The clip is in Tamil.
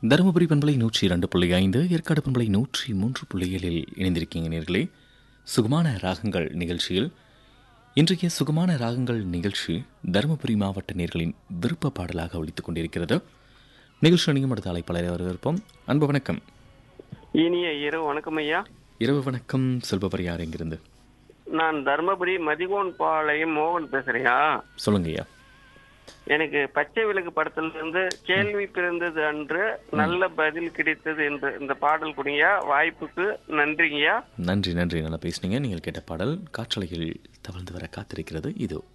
தருமபுரி பண்பலை நூற்றி இரண்டு புள்ளி ஐந்து ஏற்காடு பண்பலை நூற்றி மூன்று புள்ளி ஏழில் இணைந்திருக்கீங்க நேர்களே சுகமான ராகங்கள் நிகழ்ச்சியில் இன்றைய சுகமான ராகங்கள் நிகழ்ச்சி தருமபுரி மாவட்ட நேர்களின் விருப்ப பாடலாக ஒழித்துக் கொண்டிருக்கிறது நிகழ்ச்சி அணியும் அடுத்த அழைப்பாளரை வரவேற்போம் அன்பு வணக்கம் இனிய இரவு வணக்கம் ஐயா இரவு வணக்கம் செல்பவர் யார் எங்கிருந்து நான் தர்மபுரி மதிகோன் பாளையம் மோகன் பேசுறியா சொல்லுங்க ஐயா எனக்கு பச்சை விளக்கு படத்துல இருந்து கேள்வி பிறந்தது அன்று நல்ல பதில் கிடைத்தது என்று இந்த பாடல் குடியா வாய்ப்புக்கு நன்றிங்கய்யா நன்றி நன்றி நல்லா பேசுனீங்க நீங்கள் கேட்ட பாடல் காற்றலையில் தவழ்ந்து வர காத்திருக்கிறது இது